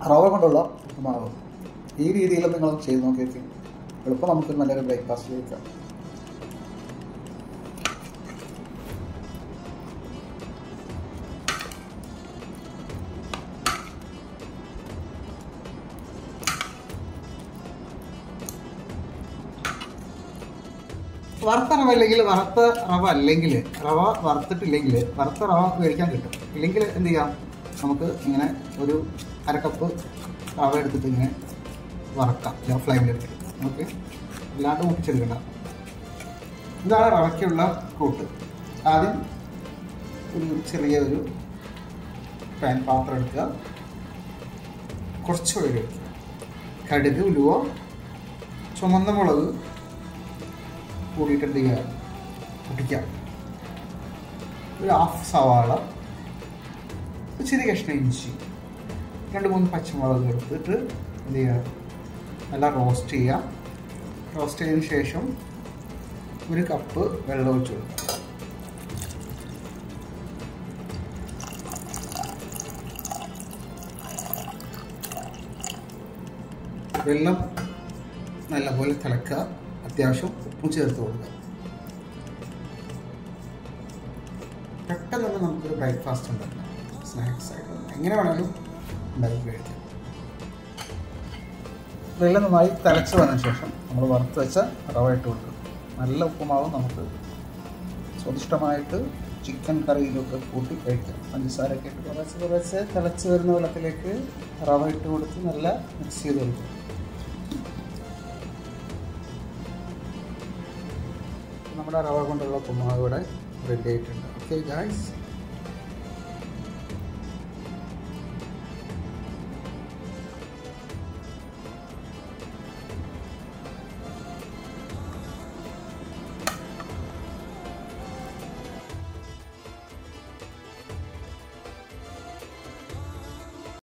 റവ കൊണ്ടുള്ള ഉപ്പുമാവ് ഈ രീതിയിൽ നിങ്ങൾ ചെയ്ത് നോക്കിയേക്കും എളുപ്പം നമുക്ക് നല്ലൊരു ബ്രേക്ക്ഫാസ്റ്റ് കഴിക്കാം വറുത്ത റവ അല്ലെങ്കിൽ വറുത്ത റവ അല്ലെങ്കിൽ റവ വറുത്തിട്ടില്ലെങ്കിൽ വറുത്ത റവ മേടിക്കാൻ കിട്ടും ഇല്ലെങ്കിൽ എന്ത് ചെയ്യാം നമുക്ക് ഇങ്ങനെ ഒരു അര കപ്പ് റവ എടുത്തിട്ട് ഇങ്ങനെ വറക്കാം ലോ ഫ്ലെയിമിലിട്ട് ഓക്കെ അല്ലാണ്ട് മുട്ടിച്ചെടുക്കണ്ട ഇതാണ് റവയ്ക്കുള്ള കൂട്ട് ആദ്യം ഒരു ചെറിയ ഒരു പാൻ പാത്രം എടുക്കുക കുറച്ച് ഓയിൽ എടുക്കുക കടുക് ഉലുവ ചുമന്ന മുളക് കൂടിയിട്ട് എന്ത് ചെയ്യുക പൊട്ടിക്കാം ഒരു ഹാഫ് സവാള ഒരു ചെറിയ കഷ്ണം ഇഞ്ചി രണ്ട് മൂന്ന് പച്ചമുളക് എടുത്തിട്ട് എന്ത് ചെയ്യുക നല്ല റോസ്റ്റ് ചെയ്യാം റോസ്റ്റ് ചെയ്തതിന് ശേഷം ഒരു കപ്പ് വെള്ളം ഒഴിച്ച് കൊടുക്കുക വെള്ളം നല്ലപോലെ തിളക്കുക അത്യാവശ്യം ഉപ്പ് ചേർത്ത് കൊടുക്കുക പെട്ടെന്ന് തന്നെ നമുക്കൊരു ബ്രേക്ക്ഫാസ്റ്റ് ഉണ്ടാക്കാം സ്നാക്സ് ആയിട്ട് എങ്ങനെ വേണമെങ്കിലും ഉണ്ടാക്കി കഴിക്കാം വെള്ളം നന്നായി തിളച്ച് വന്നതിന് ശേഷം നമ്മൾ വറുത്ത് വെച്ച റവ ഇട്ട് കൊടുക്കും നല്ല ഉപ്പുമാവും നമുക്ക് സ്വാദിഷ്ടമായിട്ട് ചിക്കൻ കറിയിലൊക്കെ കൂട്ടി കഴിക്കാം പഞ്ചസാരയൊക്കെ ഇട്ട് കുറച്ച് കുറച്ച് തിളച്ച് വരുന്ന വെള്ളത്തിലേക്ക് റവ ഇട്ട് കൊടുത്ത് നല്ല മിക്സ് ചെയ്ത് കൊടുക്കും നമ്മുടെ റവ കൊണ്ടുള്ള ഉപ്പുമാവ് ഇവിടെ റെഡി ആയിട്ടുണ്ട് ഓക്കെ ഗായ്സ്